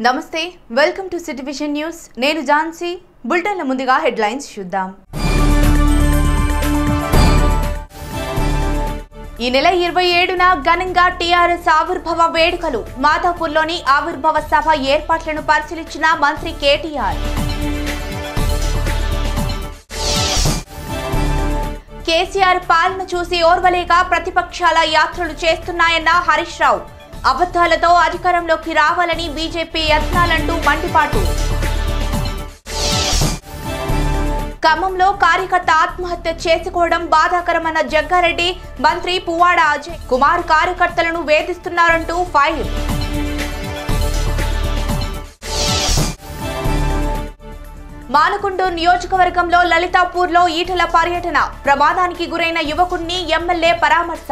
నమస్తే welcome to City Vision News నేను ఝాన్సీ బులెటిన్ల ముందుగా హెడ్లైన్స్ చూద్దాం ఈ నెల ఇరవై ఏడున ఘనంగా టీఆర్ఎస్ ఆవిర్భావ వేడుకలు మాధాపూర్లోని ఆవిర్భావ సభ ఏర్పాట్లను పరిశీలించిన మంత్రి కేటీఆర్ కేసీఆర్ పాలన చూసి ఓర్వలేక ప్రతిపక్షాల యాత్రలు చేస్తున్నాయన్న హరీష్ రావు అబద్ధాలతో అధికారంలోకి రావాలని బీజేపీ యత్నాలంటూ మండిపాటు ఖమ్మంలో కార్యకర్త ఆత్మహత్య చేసుకోవడం బాధాకరమన్న జగ్గారెడ్డి మంత్రి పువ్వాడ అజయ్ కుమార్ కార్యకర్తలను వేధిస్తున్నారంటూ ఫైర్ మానకొండ నియోజకవర్గంలో లలితాపూర్లో ఈటల పర్యటన ప్రమాదానికి గురైన యువకుణ్ణి ఎమ్మెల్యే పరామర్శ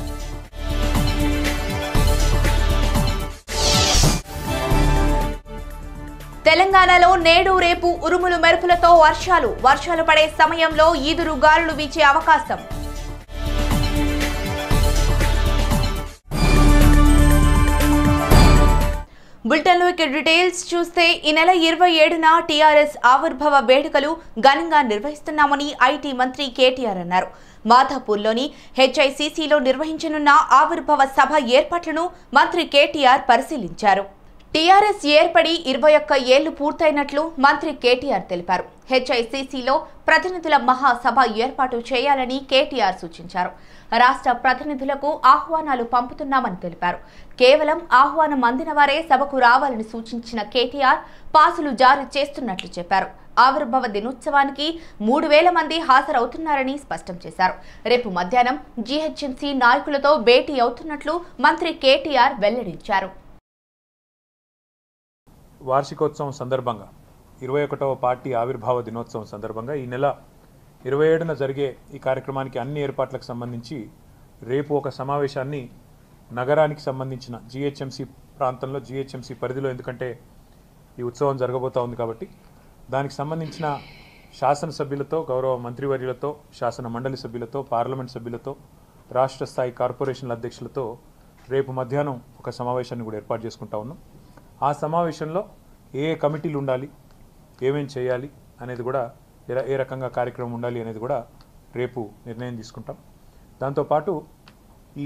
తెలంగాణలో నేడు రేపు ఉరుములు మెరుపులతో వర్షాలు వర్షాలు పడే సమయంలో ఈదురు గాలులు వీచే అవకాశం బులెటిన్లో ఇక డీటెయిల్స్ చూస్తే ఈ నెల ఇరవై ఏడున టీఆర్ఎస్ ఆవిర్భావ వేడుకలు ఘనంగా నిర్వహిస్తున్నామని ఐటీ మంత్రి కేటీఆర్ అన్నారు మాధాపూర్లోని హెచ్ఐసిసిలో నిర్వహించనున్న ఆవిర్భావ సభ ఏర్పాట్లను మంత్రి కేటీఆర్ పరిశీలించారు టీఆర్ఎస్ ఏర్పడి ఇరవై ఒక్క ఏళ్లు పూర్తయినట్లు మంత్రి కేటీఆర్ తెలిపారు హెచ్ఐసిసిలో ప్రతినిధుల మహాసభ ఏర్పాటు చేయాలని కేటీఆర్ సూచించారు రాష్ట్ర ప్రతినిధులకు ఆహ్వానాలు పంపుతున్నామని తెలిపారు కేవలం ఆహ్వానం అందిన వారే సభకు రావాలని సూచించిన కేటీఆర్ పాసులు జారీ చేస్తున్నట్లు చెప్పారు ఆవిర్భావ దినోత్సవానికి మూడు వేల మంది హాజరవుతున్నారని స్పష్టం చేశారు రేపు మధ్యాహ్నం జీహెచ్ఎంసీ నాయకులతో భేటీ అవుతున్నట్లు మంత్రి కేటీఆర్ వెల్లడించారు వార్షికోత్సవం సందర్భంగా ఇరవై ఒకటవ పార్టీ ఆవిర్భావ దినోత్సవం సందర్భంగా ఈ నెల ఇరవై ఏడున జరిగే ఈ కార్యక్రమానికి అన్ని ఏర్పాట్లకు సంబంధించి రేపు ఒక సమావేశాన్ని నగరానికి సంబంధించిన జిహెచ్ఎంసి ప్రాంతంలో జిహెచ్ఎంసి పరిధిలో ఎందుకంటే ఈ ఉత్సవం జరగబోతా ఉంది కాబట్టి దానికి సంబంధించిన శాసనసభ్యులతో గౌరవ మంత్రివర్యులతో శాసన మండలి సభ్యులతో పార్లమెంట్ సభ్యులతో రాష్ట్ర స్థాయి కార్పొరేషన్ల అధ్యక్షులతో రేపు మధ్యాహ్నం ఒక సమావేశాన్ని కూడా ఏర్పాటు చేసుకుంటా ఉన్నాం ఆ సమావేశంలో ఏ ఏ కమిటీలు ఉండాలి ఏమేం చేయాలి అనేది కూడా ఏ ర- ఏ రకంగా కార్యక్రమం ఉండాలి అనేది కూడా రేపు నిర్ణయం తీసుకుంటాం దాంతోపాటు ఈ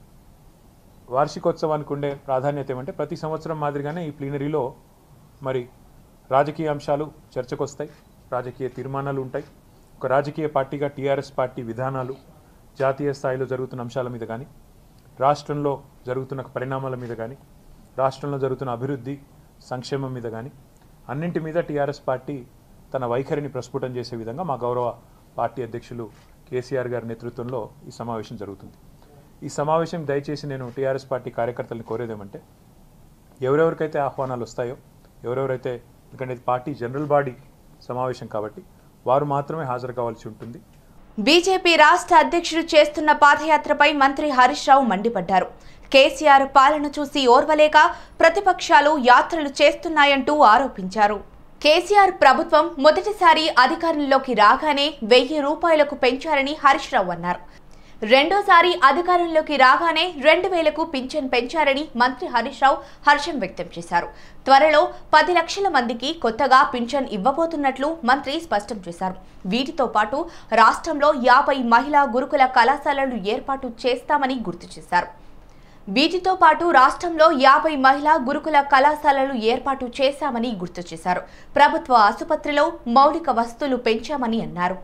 వార్షికోత్సవానికి ఉండే ప్రాధాన్యత ఏమంటే ప్రతి సంవత్సరం మాదిరిగానే ఈ ప్లీనరీలో మరి రాజకీయ అంశాలు చర్చకు వస్తాయి రాజకీయ తీర్మానాలు ఉంటాయి ఒక రాజకీయ పార్టీగా టీఆర్ఎస్ పార్టీ విధానాలు జాతీయ స్థాయిలో జరుగుతున్న అంశాల మీద కానీ రాష్ట్రంలో జరుగుతున్న పరిణామాల మీద కానీ రాష్ట్రంలో జరుగుతున్న అభివృద్ధి సంక్షేమం మీద కానీ అన్నింటి మీద టీఆర్ఎస్ పార్టీ తన వైఖరిని ప్రస్ఫుటం చేసే విధంగా మా గౌరవ పార్టీ అధ్యక్షులు కేసీఆర్ గారి నేతృత్వంలో ఈ సమావేశం జరుగుతుంది ఈ సమావేశం దయచేసి నేను టీఆర్ఎస్ పార్టీ కార్యకర్తలను కోరేదేమంటే ఎవరెవరికైతే ఆహ్వానాలు వస్తాయో ఎవరెవరైతే ఎందుకంటే ఇది పార్టీ జనరల్ బాడీ సమావేశం కాబట్టి వారు మాత్రమే హాజరు కావాల్సి ఉంటుంది బీజేపీ రాష్ట్ర అధ్యక్షుడు చేస్తున్న పాదయాత్రపై మంత్రి హరీష్ రావు మండిపడ్డారు కేసీఆర్ పాలన చూసి ఓర్వలేక ప్రతిపక్షాలు యాత్రలు చేస్తున్నాయంటూ ఆరోపించారు కేసీఆర్ ప్రభుత్వం మొదటిసారి అధికారంలోకి రాగానే వెయ్యి రూపాయలకు పెంచారని హరీష్ రావు అన్నారు రెండోసారి అధికారంలోకి రాగానే రెండు వేలకు పింఛన్ పెంచారని మంత్రి హరీష్ రావు హర్షం వ్యక్తం చేశారు త్వరలో పది లక్షల మందికి కొత్తగా పింఛన్ ఇవ్వబోతున్నట్లు మంత్రి స్పష్టం చేశారు వీటితో పాటు రాష్ట్రంలో యాభై మహిళా గురుకుల కళాశాలలు ఏర్పాటు చేస్తామని గుర్తు చేశారు వీటితో పాటు రాష్ట్రంలో యాభై మహిళా గురుకుల కళాశాలలు ఏర్పాటు చేశామని గుర్తు చేశారు ప్రభుత్వ ఆసుపత్రిలో మౌలిక వస్తువులు పెంచామని అన్నారు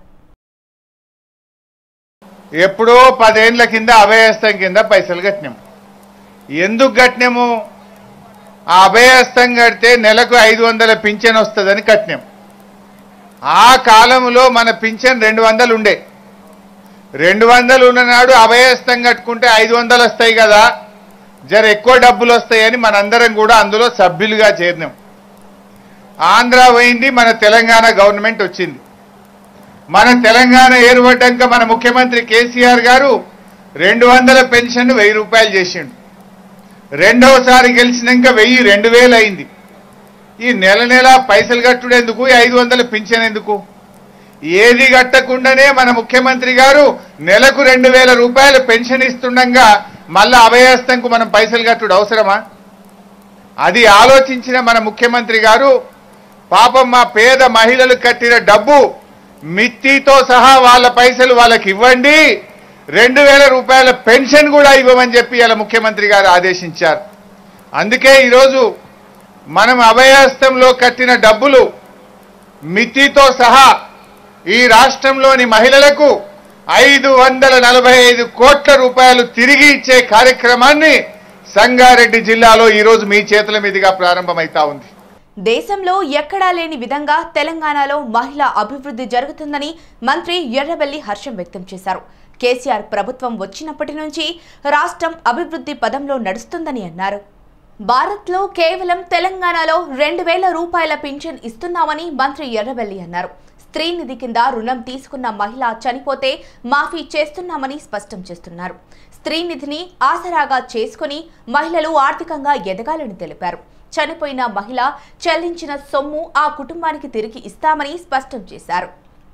ఎప్పుడో పదేండ్ల కింద అభయహస్తం కింద పైసలు కట్టినాం ఎందుకు కట్టినాము ఆ అభయహస్తం కడితే నెలకు ఐదు వందల పింఛన్ వస్తుందని కట్టినాం ఆ కాలంలో మన పింఛన్ రెండు వందలు ఉండే రెండు వందలు ఉన్ననాడు అభయహస్తం కట్టుకుంటే ఐదు వందలు వస్తాయి కదా జర ఎక్కువ డబ్బులు వస్తాయని మనందరం కూడా అందులో సభ్యులుగా చేరినాం ఆంధ్ర పోయింది మన తెలంగాణ గవర్నమెంట్ వచ్చింది మన తెలంగాణ ఏర్పడ్డాక మన ముఖ్యమంత్రి కేసీఆర్ గారు రెండు వందల పెన్షన్ వెయ్యి రూపాయలు చేసిండు రెండవసారి గెలిచినాక వెయ్యి రెండు వేలు అయింది ఈ నెల నెల పైసలు కట్టుడు ఎందుకు ఈ ఐదు వందల పింఛన్ ఎందుకు ఏది కట్టకుండానే మన ముఖ్యమంత్రి గారు నెలకు రెండు వేల రూపాయలు పెన్షన్ ఇస్తుండగా మళ్ళా అభయహస్తంకు మనం పైసలు కట్టుడు అవసరమా అది ఆలోచించిన మన ముఖ్యమంత్రి గారు పాపం మా పేద మహిళలు కట్టిన డబ్బు మిత్తితో సహా వాళ్ళ పైసలు వాళ్ళకి ఇవ్వండి రెండు వేల రూపాయల పెన్షన్ కూడా ఇవ్వమని చెప్పి ఇలా ముఖ్యమంత్రి గారు ఆదేశించారు అందుకే ఈరోజు మనం అభయహస్తంలో కట్టిన డబ్బులు మితితో సహా ఈ రాష్ట్రంలోని మహిళలకు ఐదు వందల నలభై ఐదు కోట్ల రూపాయలు తిరిగి ఇచ్చే కార్యక్రమాన్ని సంగారెడ్డి జిల్లాలో ఈరోజు మీ చేతుల మీదుగా ప్రారంభమైతా ఉంది దేశంలో ఎక్కడా లేని విధంగా తెలంగాణలో మహిళా అభివృద్ధి జరుగుతుందని మంత్రి ఎర్రబెల్లి హర్షం వ్యక్తం చేశారు కేసీఆర్ ప్రభుత్వం వచ్చినప్పటి నుంచి రాష్ట్రం అభివృద్ధి పదంలో నడుస్తుందని అన్నారు భారత్లో కేవలం తెలంగాణలో రెండు వేల రూపాయల పింఛన్ ఇస్తున్నామని మంత్రి ఎర్రబెల్లి అన్నారు స్త్రీ నిధి కింద రుణం తీసుకున్న మహిళ చనిపోతే మాఫీ చేస్తున్నామని స్పష్టం చేస్తున్నారు స్త్రీ నిధిని ఆసరాగా చేసుకుని మహిళలు ఆర్థికంగా ఎదగాలని తెలిపారు చనిపోయిన మహిళ చెల్లించిన సొమ్ము ఆ కుటుంబానికి తిరిగి ఇస్తామని స్పష్టం చేశారు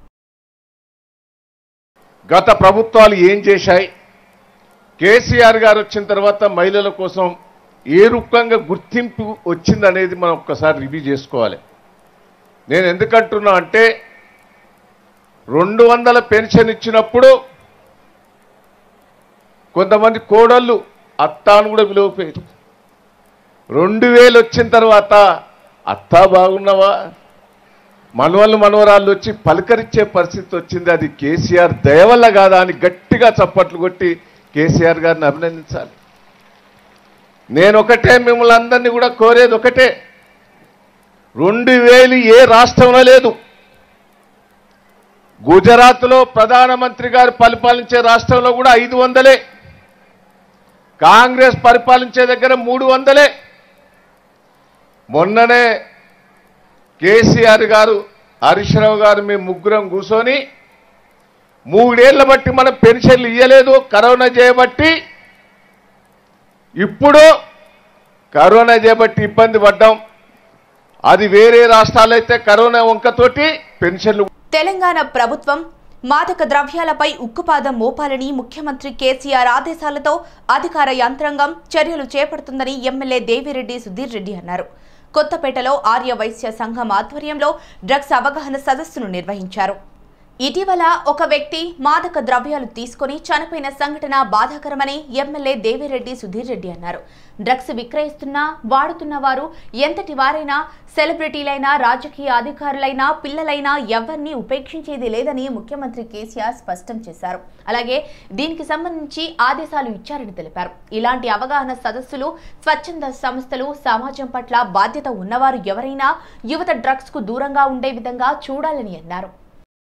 గత ప్రభుత్వాలు ఏం చేశాయి కేసీఆర్ గారు వచ్చిన తర్వాత మహిళల కోసం ఏ రూపంగా గుర్తింపు వచ్చిందనేది మనం ఒక్కసారి రివ్యూ చేసుకోవాలి నేను ఎందుకంటున్నా అంటే రెండు వందల పెన్షన్ ఇచ్చినప్పుడు కొంతమంది కోడళ్ళు అత్తాను కూడా విలువపోయారు రెండు వేలు వచ్చిన తర్వాత అత్తా బాగున్నావా మనవళ్ళు మనవరాళ్ళు వచ్చి పలకరించే పరిస్థితి వచ్చింది అది కేసీఆర్ దయవల్ల కాదా అని గట్టిగా చప్పట్లు కొట్టి కేసీఆర్ గారిని అభినందించాలి నేను ఒకటే మిమ్మల్ని అందరినీ కూడా కోరేది ఒకటే రెండు వేలు ఏ రాష్ట్రంలో లేదు గుజరాత్లో ప్రధానమంత్రి గారు పరిపాలించే రాష్ట్రంలో కూడా ఐదు వందలే కాంగ్రెస్ పరిపాలించే దగ్గర మూడు వందలే మొన్ననే కేసీఆర్ గారు హరీష్ రావు గారు మేము ముగ్గురం కూర్చొని మూడేళ్ల బట్టి మనం పెన్షన్లు ఇవ్వలేదు కరోనా చేయబట్టి ఇప్పుడు కరోనా చేయబట్టి ఇబ్బంది పడ్డాం అది వేరే రాష్ట్రాలైతే కరోనా వంకతోటి పెన్షన్లు తెలంగాణ ప్రభుత్వం మాదక ద్రవ్యాలపై ఉక్కుపాదం మోపాలని ముఖ్యమంత్రి కేసీఆర్ ఆదేశాలతో అధికార యంత్రాంగం చర్యలు చేపడుతుందని ఎమ్మెల్యే దేవిరెడ్డి సుధీర్ రెడ్డి అన్నారు కొత్తపేటలో ఆర్య వైశ్య సంఘం ఆధ్వర్యంలో డ్రగ్స్ అవగాహన సదస్సును నిర్వహించారు ఇటీవల ఒక వ్యక్తి మాదక ద్రవ్యాలు తీసుకొని చనిపోయిన సంఘటన బాధాకరమని ఎమ్మెల్యే దేవిరెడ్డి సుధీర్ రెడ్డి అన్నారు డ్రగ్స్ విక్రయిస్తున్న వాడుతున్న వారు ఎంతటి వారైనా సెలబ్రిటీలైనా రాజకీయ అధికారులైనా పిల్లలైనా ఎవరిని ఉపేక్షించేది లేదని ముఖ్యమంత్రి కేసీఆర్ స్పష్టం చేశారు అలాగే దీనికి సంబంధించి ఆదేశాలు ఇచ్చారని తెలిపారు ఇలాంటి అవగాహన సదస్సులు స్వచ్ఛంద సంస్థలు సమాజం పట్ల బాధ్యత ఉన్నవారు ఎవరైనా యువత డ్రగ్స్ కు దూరంగా ఉండే విధంగా చూడాలని అన్నారు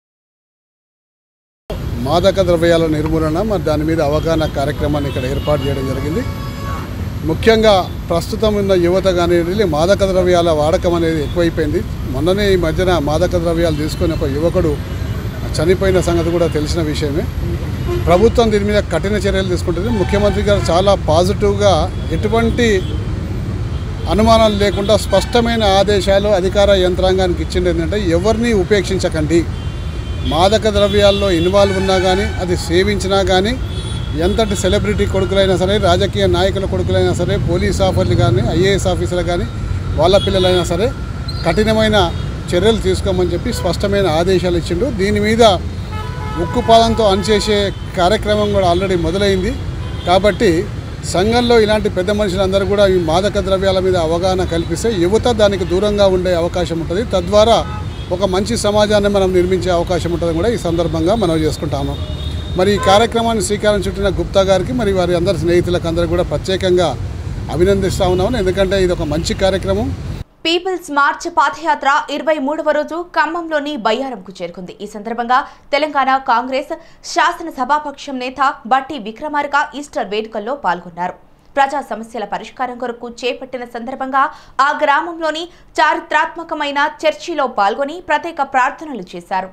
మాదక ద్రవ్యాల నిర్మూలన మరి దాని మీద అవగాహన కార్యక్రమాన్ని ఇక్కడ ఏర్పాటు చేయడం జరిగింది ముఖ్యంగా ప్రస్తుతం ఉన్న యువత కానీ మాదక ద్రవ్యాల వాడకం అనేది ఎక్కువైపోయింది మొన్ననే ఈ మధ్యన మాదక ద్రవ్యాలు తీసుకొని ఒక యువకుడు చనిపోయిన సంగతి కూడా తెలిసిన విషయమే ప్రభుత్వం దీని మీద కఠిన చర్యలు తీసుకుంటుంది ముఖ్యమంత్రి గారు చాలా పాజిటివ్గా ఎటువంటి అనుమానాలు లేకుండా స్పష్టమైన ఆదేశాలు అధికార యంత్రాంగానికి ఇచ్చింది ఏంటంటే ఎవరిని ఉపేక్షించకండి మాదక ద్రవ్యాల్లో ఇన్వాల్వ్ ఉన్నా కానీ అది సేవించినా కానీ ఎంతటి సెలబ్రిటీ కొడుకులైనా సరే రాజకీయ నాయకుల కొడుకులైనా సరే పోలీస్ ఆఫీసర్లు కానీ ఐఏఎస్ ఆఫీసర్లు కానీ వాళ్ళ పిల్లలైనా సరే కఠినమైన చర్యలు తీసుకోమని చెప్పి స్పష్టమైన ఆదేశాలు ఇచ్చిండు దీని మీద ఉక్కుపాదంతో అణచేసే కార్యక్రమం కూడా ఆల్రెడీ మొదలైంది కాబట్టి సంఘంలో ఇలాంటి పెద్ద మనుషులందరూ కూడా ఈ మాదక ద్రవ్యాల మీద అవగాహన కల్పిస్తే యువత దానికి దూరంగా ఉండే అవకాశం ఉంటుంది తద్వారా ఒక మంచి సమాజాన్ని మనం నిర్మించే అవకాశం ఉంటుంది కూడా ఈ సందర్భంగా మనం చేసుకుంటాము మరి ఈ కార్యక్రమాన్ని శ్రీకారం చుట్టిన గుప్తా గారికి మరి వారి అందరి స్నేహితులకు అందరూ కూడా ప్రత్యేకంగా అభినందిస్తా ఉన్నాము ఎందుకంటే ఇది ఒక మంచి కార్యక్రమం పీపుల్స్ మార్చ్ పాదయాత్ర ఇరవై మూడవ రోజు ఖమ్మంలోని బయ్యారంకు చేరుకుంది ఈ సందర్భంగా తెలంగాణ కాంగ్రెస్ శాసనసభాపక్షం నేత బట్టి విక్రమార్క ఈస్టర్ వేడుకల్లో పాల్గొన్నారు ప్రజా సమస్యల పరిష్కారం కొరకు చేపట్టిన సందర్భంగా ఆ గ్రామంలోని చారిత్రాత్మకమైన చర్చిలో పాల్గొని ప్రత్యేక ప్రార్థనలు చేశారు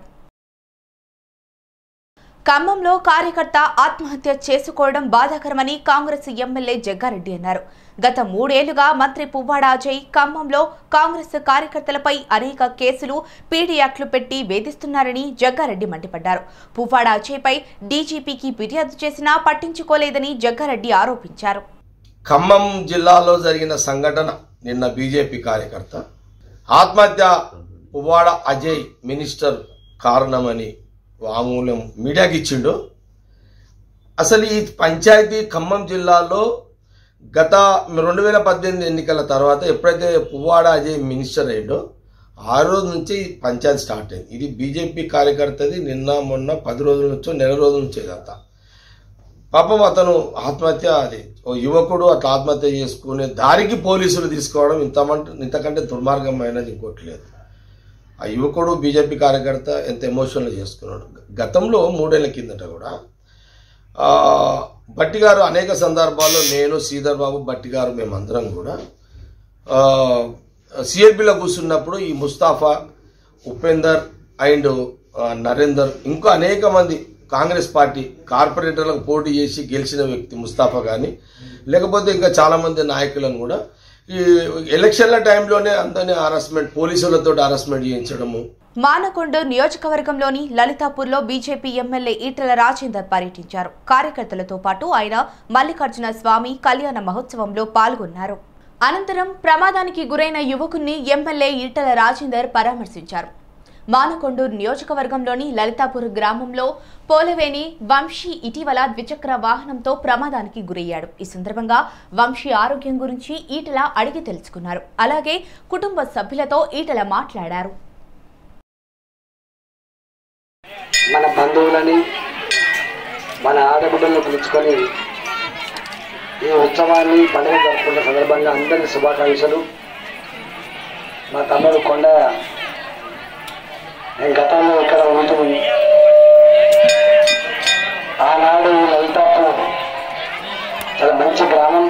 ఖమ్మంలో కార్యకర్త ఆత్మహత్య చేసుకోవడం బాధాకరమని కాంగ్రెస్ ఎమ్మెల్యే జగ్గారెడ్డి అన్నారు గత మూడేళ్లుగా మంత్రి పువ్వాడ అజయ్ ఖమ్మంలో కాంగ్రెస్ కార్యకర్తలపై అనేక కేసులు పీడీ యాక్ట్లు పెట్టి వేధిస్తున్నారని జగ్గారెడ్డి మండిపడ్డారు పువ్వాడ అజయ్పై డీజీపీకి ఫిర్యాదు చేసినా పట్టించుకోలేదని జగ్గారెడ్డి ఆరోపించారు ఖమ్మం జిల్లాలో జరిగిన సంఘటన నిన్న బీజేపీ కార్యకర్త ఆత్మహత్య పువ్వాడ అజయ్ మినిస్టర్ కారణమని వామూల్యం మీడియాకి ఇచ్చిండు అసలు ఈ పంచాయతీ ఖమ్మం జిల్లాలో గత రెండు వేల పద్దెనిమిది ఎన్నికల తర్వాత ఎప్పుడైతే పువ్వాడ అజయ్ మినిస్టర్ అయ్యాడో ఆ రోజు నుంచి పంచాయతీ స్టార్ట్ అయింది ఇది బీజేపీ కార్యకర్తది నిన్న మొన్న పది రోజుల నుంచో నెల రోజుల నుంచో ఇదంతా పాపం అతను ఆత్మహత్య అది ఓ యువకుడు అట్లా ఆత్మహత్య చేసుకునే దారికి పోలీసులు తీసుకోవడం ఇంతమంట ఇంతకంటే దుర్మార్గమైనది ఇంకోటి లేదు ఆ యువకుడు బీజేపీ కార్యకర్త ఎంత ఎమోషనల్ చేసుకున్నాడు గతంలో మూడేళ్ల కిందట కూడా ఆ, భట్టి గారు అనేక సందర్భాల్లో నేను శ్రీధర్ బాబు భట్టి గారు మేమందరం కూడా సిఎల్పిలో కూర్చున్నప్పుడు ఈ ముస్తాఫా ఉపేందర్ అండ్ ఆ, నరేందర్ ఇంకా అనేక మంది కాంగ్రెస్ పార్టీ కార్పొరేటర్లకు పోటీ చేసి గెలిచిన వ్యక్తి ముస్తాఫా కానీ లేకపోతే ఇంకా చాలా మంది నాయకులను కూడా ఈ ఎలక్షన్ల టైంలోనే అందరినీ హరాస్మెంట్ పోలీసులతో హరాస్మెంట్ చేయించడము మానకొండ నియోజకవర్గంలోని లలితాపూర్లో బీజేపీ ఎమ్మెల్యే ఈటల రాజేందర్ పర్యటించారు కార్యకర్తలతో పాటు ఆయన మల్లికార్జున స్వామి కళ్యాణ మహోత్సవంలో పాల్గొన్నారు అనంతరం ప్రమాదానికి గురైన యువకుణ్ణి ఎమ్మెల్యే ఈటల రాజేందర్ పరామర్శించారు మానకొండూరు నియోజకవర్గంలోని లలితాపూర్ గ్రామంలో పోలవేని వంశీ ఇటీవల ద్విచక్ర వాహనంతో ప్రమాదానికి గురయ్యాడు ఈ సందర్భంగా వంశీ ఆరోగ్యం గురించి ఈటల అడిగి తెలుసుకున్నారు అలాగే కుటుంబ సభ్యులతో ఈటల మాట్లాడారు మన బంధువులని మన ఆడబిడ్డలను పిలుచుకొని ఈ ఉత్సవాన్ని పండుగ జరుపుకున్న సందర్భంగా అందరి శుభాకాంక్షలు మా తమ్ముడు కొండ నేను గతంలో ఇక్కడ ఉంటూ ఆనాడు ఈ లలితాపూర్ చాలా మంచి గ్రామం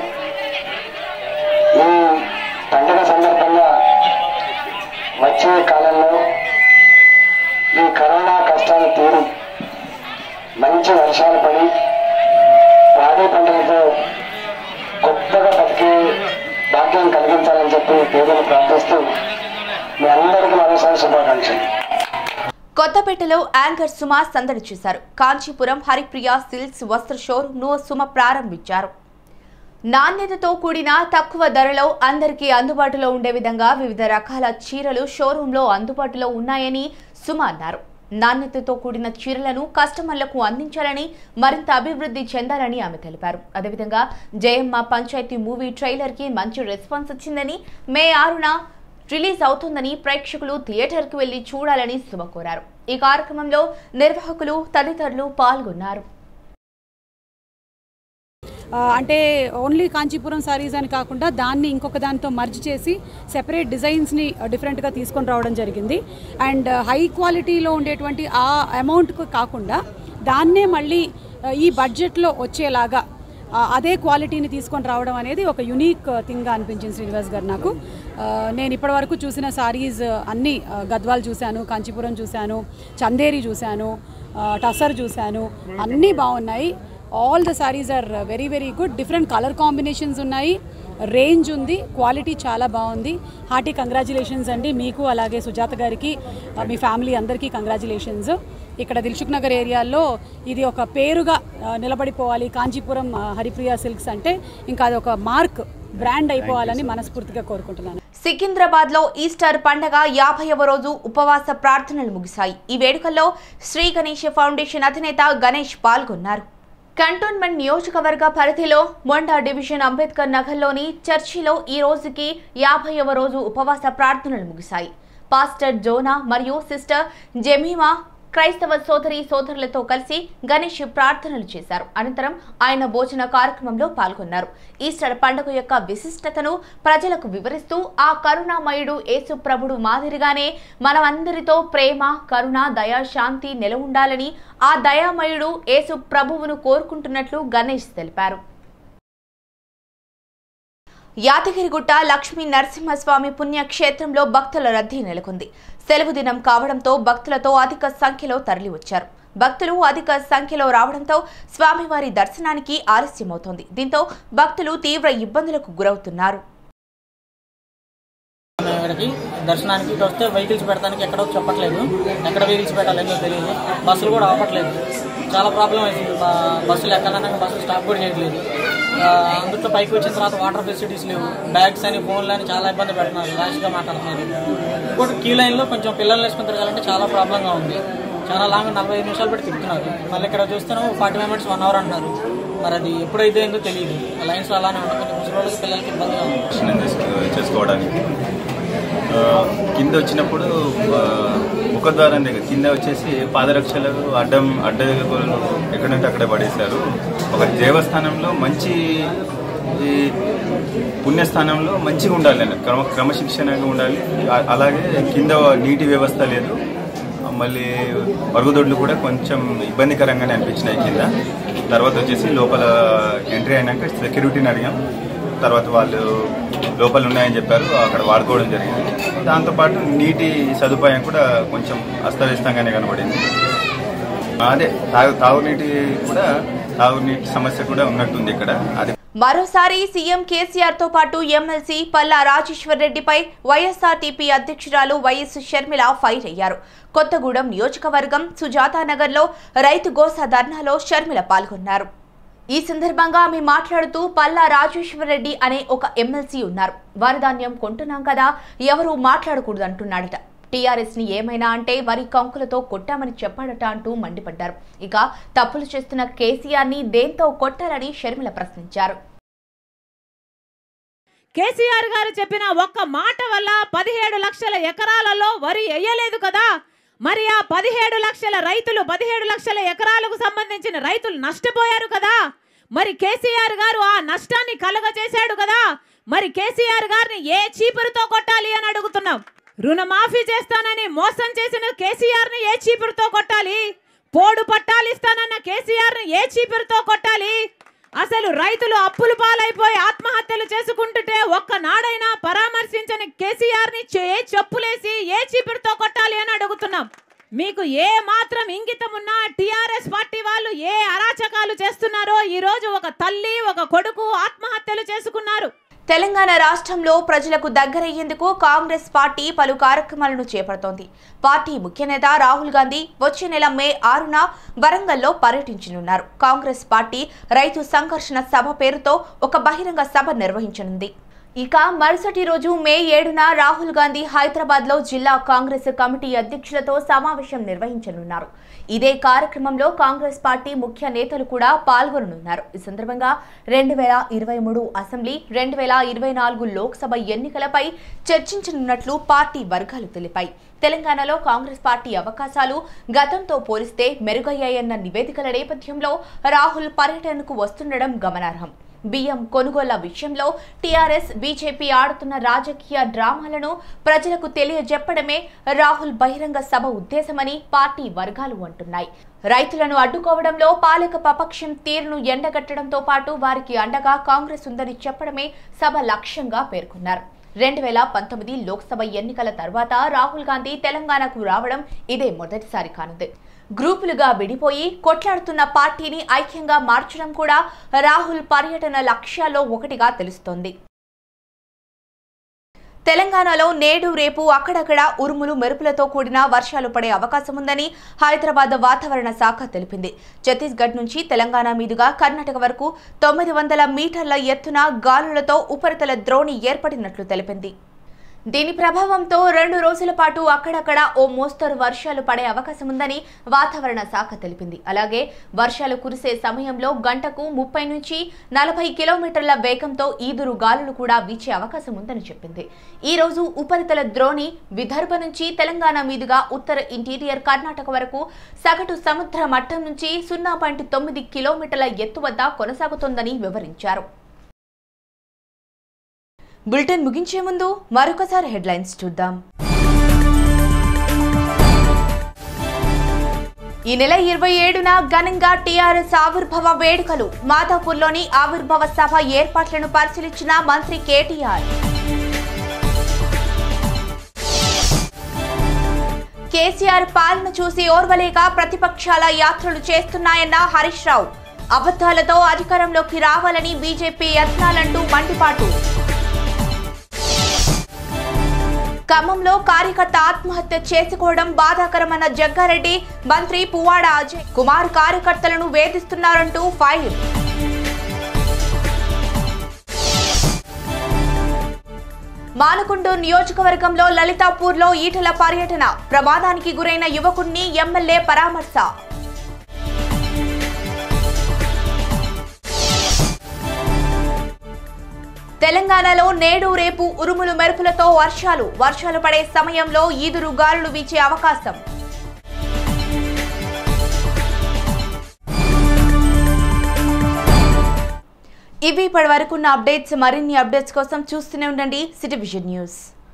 ఈ పండుగ సందర్భంగా వచ్చే కాలంలో ఈ కరోనా కష్టాలు తీరి మంచి వర్షాలు పడి పాడి పంటలతో గొప్పగా బతికే భాగ్యం కలిగించాలని చెప్పి దేవుని ప్రార్థిస్తూ మీ అందరికీ మరోసారి శుభాకాంక్షలు కొత్తపేటలో యాంకర్ సుమ సందడి చేశారు కాంచీపురం హరిప్రియ సిల్క్స్ వస్త్ర షోరూమ్ ను సుమ ప్రారంభించారు నాణ్యతతో కూడిన తక్కువ ధరలో అందరికీ అందుబాటులో ఉండే విధంగా వివిధ రకాల చీరలు షోరూంలో అందుబాటులో ఉన్నాయని సుమ అన్నారు నాణ్యతతో కూడిన చీరలను కస్టమర్లకు అందించాలని మరింత అభివృద్ధి చెందాలని ఆమె తెలిపారు అదేవిధంగా జయమ్మ పంచాయతీ మూవీ ట్రైలర్ కి మంచి రెస్పాన్స్ వచ్చిందని మే ఆరున రిలీజ్ అవుతుందని ప్రేక్షకులు థియేటర్కి వెళ్లి చూడాలని సుమ కోరారు ఈ కార్యక్రమంలో నిర్వాహకులు తదితరులు పాల్గొన్నారు ఆ, అంటే ఓన్లీ కాంచీపురం సారీస్ అని కాకుండా దాన్ని ఇంకొక దానితో మర్జ్ చేసి సెపరేట్ డిజైన్స్ని డిఫరెంట్గా తీసుకొని రావడం జరిగింది అండ్ హై క్వాలిటీలో ఉండేటువంటి ఆ అమౌంట్కు కాకుండా దాన్నే మళ్ళీ ఆ, ఈ బడ్జెట్లో వచ్చేలాగా ఆ, అదే క్వాలిటీని తీసుకొని రావడం అనేది ఒక యునీక్ థింగ్గా అనిపించింది శ్రీనివాస్ గారు నాకు ఆ, నేను ఇప్పటివరకు చూసిన సారీస్ అన్నీ ఆ, గద్వాల్ చూశాను కాంచీపురం చూశాను చందేరి చూశాను ఆ, టసర్ చూశాను అన్నీ బాగున్నాయి all the sarees are very very good different colour combinations ఉన్నాయి రేంజ్ ఉంది క్వాలిటీ చాలా బాగుంది హార్టీ కంగ్రాచులేషన్స్ అండి మీకు అలాగే సుజాత గారికి ఆ, మీ ఫ్యామిలీ అందరికీ కంగ్రాచులేషన్స్ ఇక్కడ దిల్సుఖ్ నగర్ ఏరియాలో ఇది ఒక పేరుగా ఆ, నిలబడిపోవాలి కాంచీపురం ఆ, హరిప్రియ సిల్క్స్ అంటే ఇంకా అది ఒక మార్క్ బ్రాండ్ అయిపోవాలని మనస్ఫూర్తిగా కోరుకుంటున్నాను సికింద్రాబాద్ లో ఈస్టర్ పండగ యాభైవ రోజు ఉపవాస ప్రార్థనలు ముగిశాయి ఈ వేడుకల్లో శ్రీ గణేష్ ఫౌండేషన్ అధినేత గణేష్ పాల్గొన్నారు కంటోన్మెంట్ నియోజకవర్గ పరిధిలో మొండా డివిజన్ అంబేద్కర్ నగర్లోని చర్చిలో ఈ రోజుకి యాభైవ రోజు ఉపవాస ప్రార్థనలు ముగిశాయి పాస్టర్ జోనా మరియు సిస్టర్ జెమీమా క్రైస్తవ సోదరి సోదరులతో కలిసి గణేష్ ప్రార్థనలు చేశారు అనంతరం ఆయన భోజన కార్యక్రమంలో పాల్గొన్నారు ఈస్టర్ పండుగ యొక్క విశిష్టతను ప్రజలకు వివరిస్తూ ఆ కరుణామయుడు యేసు ప్రభుడు మాదిరిగానే మనమందరితో ప్రేమ కరుణ దయా శాంతి నెల ఉండాలని ఆ దయామయుడు యేసు ప్రభువును కోరుకుంటున్నట్లు గణేష్ తెలిపారు యాదగిరిగుట్ట లక్ష్మీ నరసింహస్వామి పుణ్యక్షేత్రంలో భక్తుల రద్దీ నెలకొంది సెలవు దినం కావడంతో భక్తులతో అధిక సంఖ్యలో తరలివచ్చారు భక్తులు అధిక సంఖ్యలో రావడంతో స్వామివారి దర్శనానికి ఆలస్యమవుతోంది దీంతో భక్తులు తీవ్ర ఇబ్బందులకు గురవుతున్నారు ఇక్కడికి దర్శనానికి ఇటు వస్తే వెహికల్స్ పెడతానికి ఎక్కడో చెప్పట్లేదు ఎక్కడ వెహికల్స్ పెట్టాలేదో తెలియదు బస్సులు కూడా ఆపట్లేదు చాలా ప్రాబ్లం అవుతుంది బా- బస్సులు ఎక్కాలన్నా బస్సులు స్టాప్ కూడా చేయట్లేదు ఆ, అందుట్లో పైకి వచ్చిన తర్వాత వాటర్ ఫెసిలిటీస్ లేవు బ్యాగ్స్ అని ఫోన్లు అని చాలా ఇబ్బంది పెడుతున్నారు ర్యాష్గా మాట్లాడుతున్నారు ఇంకోటి క్యూ లైన్లో కొంచెం పిల్లల్ని వేసుకుని తిరగాలంటే చాలా ప్రాబ్లంగా ఉంది చాలా లాంగ్ నలభై ఐదు నిమిషాలు పెట్టి తిరుగుతున్నారు మళ్ళీ ఇక్కడ చూస్తేనే forty five minutes one hour అంటున్నారు మరి అది ఎప్పుడైతే ఏందో తెలియదు లైన్స్ అలానే ఉంటాయి కొంచెం ముసలి వాళ్ళకి పిల్లలకి ఇబ్బందిగా ఉంది దర్శనం చేసుకో- చేసుకోవడానికి ఆ, కింద వచ్చినప్పుడు ఆ, ముఖద్వారం దగ్గర కింద వచ్చేసి పాదరక్షలు అడ్డం అడ్డగోలు ఎక్కడంటే అక్కడ పడేశారు ఒక దేవస్థానంలో మంచి ఈ పుణ్యస్థానంలో మంచిగా ఉండాలి అన్న క్రమ క్రమశిక్షణగా ఉండాలి ఆ- అలాగే కింద నీటి వ్యవస్థ లేదు మళ్ళీ మరుగుదొడ్లు కూడా కొంచెం ఇబ్బందికరంగానే అనిపించినాయి కింద తర్వాత వచ్చేసి లోపల ఎంట్రీ అయినాక సెక్యూరిటీని అడిగాం తర్వాత వాళ్ళు లోపల ఉన్నాయని చెప్పారు అక్కడ వాడుకోవడం జరిగింది దాంతోపాటు నీటి సదుపాయం కూడా కొంచెం అస్తవ్యస్తంగానే కనబడింది అదే తాగు తాగునీటి కూడా తాగునీటి సమస్య కూడా ఉన్నట్టుంది ఇక్కడ అది మరోసారి సీఎం కేసీఆర్ తో పాటు ఎమ్మెల్సీ పల్లా రాజేశ్వర్ రెడ్డిపై వైఎస్ఆర్టీపీ అధ్యక్షురాలు వైఎస్ షర్మిల ఫైర్ అయ్యారు కొత్తగూడెం నియోజకవర్గం సుజాతానగర్ లో రైతు గోస ధర్నాలో షర్మిల పాల్గొన్నారు ఈ సందర్భంగా ఆమె మాట్లాడుతూ పల్లా రాజేశ్వర్ రెడ్డి అనే ఒక ఎమ్మెల్సీ ఉన్నారు వరధాన్యం కొంటున్నాం కదా ఎవరు మాట్లాడకూడదు అంటున్నాడట టీఆర్ఎస్ ని ఏమైనా అంటే వరి కంకులతో కొట్టామని చెప్పాడట అంటూ మండిపడ్డారు ఇక తప్పులు చేస్తున్న కేసీఆర్ ని దేంతో కొట్టారని షర్మిల ప్రశ్నించారు కేసీఆర్ గారు చెప్పిన ఒక్క మాట వల్ల పదిహేడు లక్షల ఎకరాలలో వరి వేయలేదు కదా మరి ఆ పదిహేడు లక్షల రైతులు పదిహేడు లక్షల ఎకరాలకు సంబంధించిన రైతులు నష్టపోయారు కదా మరి కేసీఆర్ గారు ఆ నష్టాన్ని కలగజేశాడు కదా మరి కేసీఆర్ గారిని ఏ చీపురుతో కొట్టాలి అని అడుగుతున్నాం రుణమాఫీ చేస్తానని మోసం చేసిన కేసీఆర్ ని ఏ చీపురుతో కొట్టాలి పోడు పట్టాలు ఇస్తానన్న కేసీఆర్ ని ఏ చీపురుతో కొట్టాలి అసలు రైతులు అప్పులు పాలైపోయి ఆత్మహత్యలు చేసుకుంటుంటే ఒక్క నాడైనా పరామర్శించని కేసీఆర్ ని ఏ చెప్పులేసి ఏ చీపురుతో కొట్టాలి అని అడుగుతున్నాం మీకు ఏ మాత్రం ఇంగితం ఉన్నా టిఆర్ఎస్ పార్టీ వాళ్ళు ఏ అరాచకాలు చేస్తున్నారో ఈ రోజు ఒక తల్లి ఒక కొడుకు ఆత్మహత్యలు చేసుకున్నారు తెలంగాణ రాష్ట్రంలో ప్రజలకు దగ్గరయ్యేందుకు కాంగ్రెస్ పార్టీ పలు కార్యక్రమాలను చేపడుతోంది పార్టీ ముఖ్య నేత రాహుల్ గాంధీ వచ్చే నెల మే ఆరున వరంగల్లో పర్యటించనున్నారు కాంగ్రెస్ పార్టీ రైతు సంఘర్షణ సభ పేరుతో ఒక బహిరంగ సభ నిర్వహించనుంది ఇక మరుసటి రోజు మే ఏడున రాహుల్ గాంధీ హైదరాబాద్ లో జిల్లా కాంగ్రెస్ కమిటీ అధ్యక్షులతో సమావేశం నిర్వహించనున్నారు ఇదే కార్యక్రమంలో కాంగ్రెస్ పార్టీ ముఖ్య నేతలు కూడా పాల్గొననున్నారు ఈ సందర్భంగా రెండు వేల ఇరవై మూడు అసెంబ్లీ రెండు వేల ఇరవై నాలుగు లోక్సభ ఎన్నికలపై చర్చించనున్నట్లు పార్టీ వర్గాలు తెలిపాయి తెలంగాణలో కాంగ్రెస్ పార్టీ అవకాశాలు గతంతో పోలిస్తే మెరుగయ్యాయన్న నివేదికల నేపథ్యంలో రాహుల్ పర్యటనకు వస్తుండడం గమనార్హం బియ్యం కొనుగోళ్ల విషయంలో టీఆర్ఎస్ బీజేపీ ఆడుతున్న రాజకీయ డ్రామాలను ప్రజలకు తెలియజెప్పడమే రాహుల్ బహిరంగ సభ ఉద్దేశమని పార్టీ వర్గాలు అంటున్నాయి రైతులను అడ్డుకోవడంలో పాలక పపక్షం తీరును ఎండగట్టడంతో పాటు వారికి అండగా కాంగ్రెస్ ఉందని చెప్పడమే సభ లక్ష్యంగా పేర్కొన్నారు రెండు వేల పంతొమ్మిది లోక్సభ ఎన్నికల తర్వాత రాహుల్ గాంధీ తెలంగాణకు రావడం ఇదే మొదటిసారి కానుంది గ్రూపులుగా విడిపోయి కొట్లాడుతున్న పార్టీని ఐక్యంగా మార్చడం కూడా రాహుల్ పర్యటన లక్ష్యాల్లో ఒకటిగా తెలుస్తోంది తెలంగాణలో నేడు రేపు అక్కడక్కడ ఉరుములు మెరుపులతో కూడిన వర్షాలు పడే అవకాశం ఉందని హైదరాబాద్ వాతావరణ శాఖ తెలిపింది ఛత్తీస్గఢ్ నుంచి తెలంగాణ మీదుగా కర్ణాటక వరకు తొమ్మిది వందల మీటర్ల ఎత్తున గాలులతో ఉపరితల ద్రోణి ఏర్పడినట్లు తెలిపింది దీని ప్రభావంతో రెండు రోజుల పాటు అక్కడక్కడ ఓ మోస్తరు వర్షాలు పడే అవకాశం ఉందని వాతావరణ శాఖ తెలిపింది అలాగే వర్షాలు కురిసే సమయంలో గంటకు ముప్పై నుంచి నలభై కిలోమీటర్ల వేగంతో ఈదురు గాలులు కూడా వీచే అవకాశం ఉందని చెప్పింది ఈ రోజు ఉపరితల ద్రోణి విదర్భ నుంచి తెలంగాణ మీదుగా ఉత్తర ఇంటీరియర్ కర్ణాటక వరకు సగటు సముద్ర మట్టం నుంచి సున్నా పాయింట్ తొమ్మిది కిలోమీటర్ల ఎత్తు వద్ద కొనసాగుతోందని వివరించారు బులెటిన్ ముగించే ముందు మరొకసారి హెడ్లైన్స్ చూద్దాం ఈ నెల ఇరవై ఏడున ఘనంగా టీఆర్ఎస్ ఆవిర్భావ వేడుకలు మాధాపూర్లోని ఆవిర్భావ సభ ఏర్పాట్లను పరిశీలించిన మంత్రి కేటీఆర్ కేసీఆర్ పాలన చూసి ఓర్వలేక ప్రతిపక్షాల యాత్రలు చేస్తున్నాయన్న హరీష్ రావు అబద్ధాలతో అధికారంలోకి రావాలని బీజేపీ యత్నాలంటూ మండిపాటు ఖమ్మంలో కార్యకర్త ఆత్మహత్య చేసుకోవడం బాధాకరమన్న జగ్గారెడ్డి మంత్రి పువ్వాడ అజయ్ కుమార్ కార్యకర్తలను వేధిస్తున్నారంటూ ఫైర్ మానకొండూరు నియోజకవర్గంలో లలితాపూర్లో ఈటల పర్యటన ప్రమాదానికి గురైన యువకుణ్ణి ఎమ్మెల్యే పరామర్శ తెలంగాణలో నేడు రేపు ఉరుములు మెరుపులతో వర్షాలు వర్షాలు పడే సమయంలో ఈదురు గాలులు వీచే అవకాశం ఇవి ఇప్పటి వరకున్న అప్డేట్స్ మరిన్ని అప్డేట్స్ కోసం చూస్తూనే ఉండండి సిటీ విజన్ న్యూస్